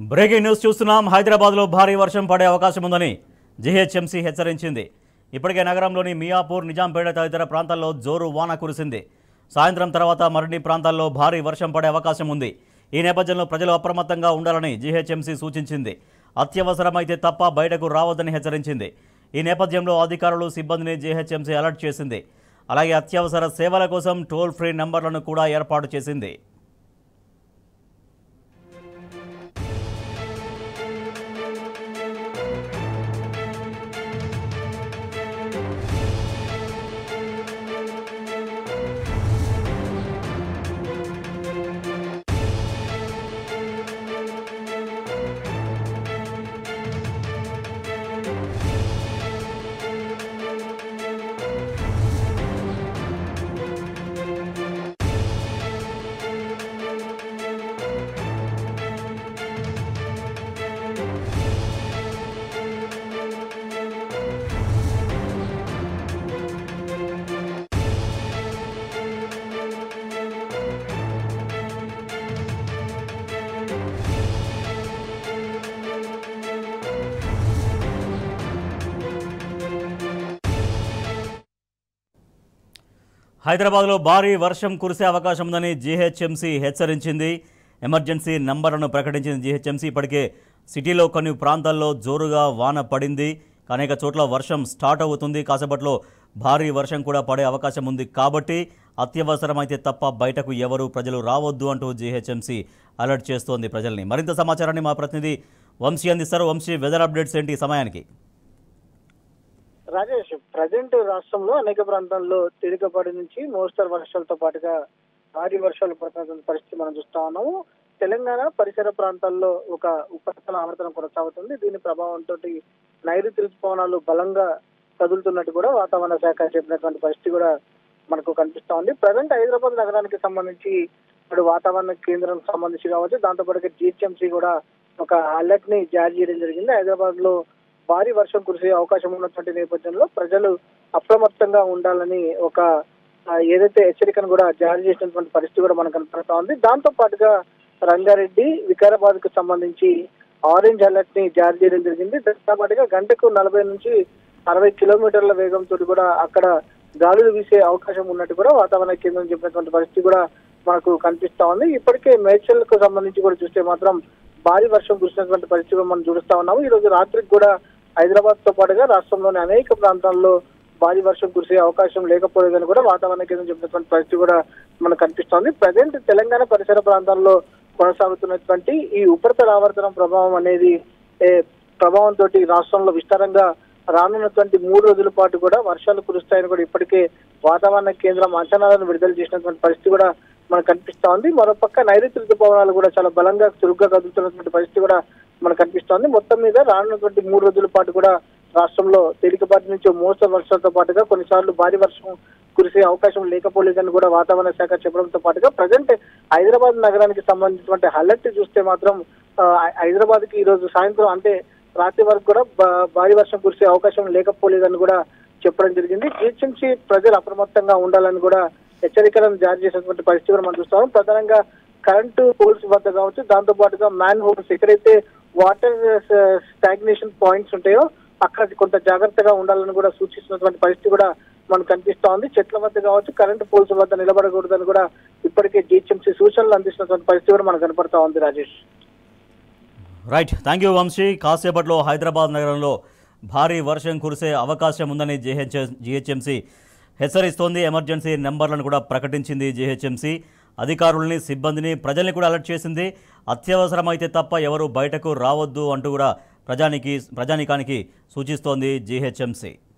breaking news చూస్తున్నాం హైదరాబాద్లో భారీ వర్షం పడే అవకాశం ఉందని జీహెచ్ఎంసీ హెచ్చరించింది ఇప్పటికే నగరంలోని మియాపూర్ నిజాంపేట తదితర ప్రాంతాల్లో జోరు వాన కురిసింది సాయంత్రం తర్వాత మరిన్ని ప్రాంతాల్లో భారీ వర్షం పడే అవకాశం ఉంది ఈ నేపథ్యంలో ప్రజలు అప్రమత్తంగా ఉండాలని జీహెచ్ఎంసీ సూచించింది అత్యవసరమైతే తప్ప బయటకు రావద్దని హెచ్చరించింది ఈ నేపథ్యంలో అధికారులు సిబ్బందిని జీహెచ్ఎంసీ అలర్ట్ చేసింది అలాగే అత్యవసర సేవల కోసం టోల్ ఫ్రీ నంబర్లను కూడా ఏర్పాటు చేసింది హైదరాబాద్లో భారీ వర్షం కురిసే అవకాశం ఉందని జీహెచ్ఎంసీ హెచ్చరించింది ఎమర్జెన్సీ నంబర్లను ప్రకటించింది జీహెచ్ఎంసీ ఇప్పటికే సిటీలో కొన్ని ప్రాంతాల్లో జోరుగా వాన పడింది అనేక చోట్ల వర్షం స్టార్ట్ అవుతుంది కాసేపట్లో భారీ వర్షం కూడా పడే అవకాశం ఉంది కాబట్టి అత్యవసరమైతే తప్ప బయటకు ఎవరు ప్రజలు రావద్దు అంటూ జీహెచ్ఎంసీ అలర్ట్ చేస్తోంది ప్రజల్ని మరింత సమాచారాన్ని మా ప్రతినిధి వంశీ అందిస్తారు వంశీ వెదర్ అప్డేట్స్ ఏంటి ఈ సమయానికి రాజేష్ ప్రజెంట్ రాష్ట్రంలో అనేక ప్రాంతాల్లో తేలికపాటి నుంచి మోస్తరు వర్షాలతో పాటుగా భారీ వర్షాలు పడుతున్న పరిస్థితి మనం చూస్తా ఉన్నాము తెలంగాణ పరిసర ప్రాంతాల్లో ఒక ఉపరితల ఆవర్తనం కొనసాగుతుంది దీని ప్రభావంతో నైరుతి ఋతుపవనాలు బలంగా కదులుతున్నట్టు కూడా వాతావరణ శాఖ చెప్పినటువంటి పరిస్థితి కూడా మనకు కనిపిస్తా ఉంది ప్రజెంట్ హైదరాబాద్ నగరానికి సంబంధించి ఇప్పుడు వాతావరణ కేంద్రం సంబంధించి కావచ్చు దాంతో పాటు జిహెచ్ఎంసీ కూడా ఒక అలర్ట్ ని జారీ చేయడం జరిగింది హైదరాబాద్ లో భారీ వర్షం కురిసే అవకాశం ఉన్నటువంటి నేపథ్యంలో ప్రజలు అప్రమత్తంగా ఉండాలని ఒక ఆ, ఏదైతే హెచ్చరికను కూడా జారీ చేసినటువంటి పరిస్థితి కూడా మనకు కనపడతా ఉంది దాంతో పాటుగా రంగారెడ్డి వికారాబాద్ కు సంబంధించి ఆరెంజ్ అలర్ట్ ని జారీ చేయడం జరిగింది దాంతో పాటుగా గంటకు నలభై నుంచి అరవై కిలోమీటర్ల వేగంతో కూడా అక్కడ గాలులు వీసే అవకాశం ఉన్నట్టు కూడా వాతావరణ కేంద్రం చెప్పినటువంటి పరిస్థితి కూడా మనకు కనిపిస్తా ఉంది ఇప్పటికే మేడ్చల్ కు సంబంధించి కూడా చూస్తే మాత్రం భారీ వర్షం కురిసినటువంటి పరిస్థితి కూడా మనం చూస్తా ఉన్నాము ఈ రోజు రాత్రికి కూడా హైదరాబాద్ తో పాటుగా రాష్ట్రంలోని అనేక ప్రాంతాల్లో భారీ వర్షం కురిసే అవకాశం లేకపోలేదని కూడా వాతావరణ కేంద్రం చెప్పినటువంటి పరిస్థితి కూడా మనకు కనిపిస్తోంది ప్రజెంట్ తెలంగాణ పరిసర ప్రాంతాల్లో కొనసాగుతున్నటువంటి ఈ ఉపరితల ఆవర్తనం ప్రభావం అనేది ఏ, ప్రభావంతో రాష్ట్రంలో విస్తారంగా రానున్నటువంటి మూడు రోజుల పాటు కూడా వర్షాలు కురుస్తాయని కూడా ఇప్పటికే వాతావరణ కేంద్రం అంచనాలను విడుదల చేసినటువంటి పరిస్థితి కూడా మనకు కనిపిస్తా ఉంది మరోపక్క నైరుతి ఋతుపవనాలు కూడా చాలా బలంగా చురుగ్గా కదులుతున్నటువంటి పరిస్థితి కూడా మనకు కనిపిస్తోంది మొత్తం మీద రానున్నటువంటి మూడు రోజుల పాటు కూడా రాష్ట్రంలో తేలికపాటి నుంచి మోస్తరు వర్షాలతో పాటుగా కొన్నిసార్లు భారీ వర్షం కురిసే అవకాశం లేకపోలేదని కూడా వాతావరణ శాఖ చెప్పడంతో పాటుగా ప్రజెంట్ హైదరాబాద్ నగరానికి సంబంధించినటువంటి అలర్ట్ చూస్తే మాత్రం ఆ, హైదరాబాద్ కి ఈ రోజు సాయంత్రం అంటే రాత్రి వరకు కూడా భా- భారీ వర్షం కురిసే అవకాశం లేకపోలేదని కూడా చెప్పడం జరిగింది జిహెచ్ఎంసీ ప్రజలు అప్రమత్తంగా ఉండాలని కూడా హెచ్చరికలను జారీ చేసినటువంటి పరిస్థితి కూడా మనం చూస్తాం ప్రధానంగా కరెంటు పోల్స్ వద్ద కావచ్చు దాంతో పాటుగా మ్యాన్ హోల్స్ ఎక్కడైతే వాటర్ స్టాగ్నేషన్ పాయింట్స్ ఉంటాయో అక్కడ కొంత జాగ్రత్తగా ఉండాలని కూడా సూచిస్తున్నటువంటి పరిస్థితి కూడా మనకు కనిపిస్తా ఉంది చెట్ల వద్ద కావచ్చు కరెంటు పోల్స్ వద్ద నిలబడకూడదని కూడా ఇప్పటికే జిహెచ్ఎంసీ సూచనలు అందిస్తున్నటువంటి పరిస్థితి కూడా మనకు కనపడతా ఉంది Rajesh right thank you Vamsi కాసేపట్లో హైదరాబాద్ నగరంలో భారీ వర్షం కురిసే అవకాశం ఉందని జీహెచ్ జీహెచ్ఎంసీ హెచ్చరిస్తోంది ఎమర్జెన్సీ నెంబర్లను కూడా ప్రకటించింది జీహెచ్ఎంసీ అధికారుల్ని సిబ్బందిని ప్రజల్ని కూడా అలర్ట్ చేసింది అత్యవసరమైతే తప్ప ఎవరు బయటకు రావద్దు అంటూ కూడా ప్రజానికి ప్రజానికానికి సూచిస్తోంది జీహెచ్ఎంసీ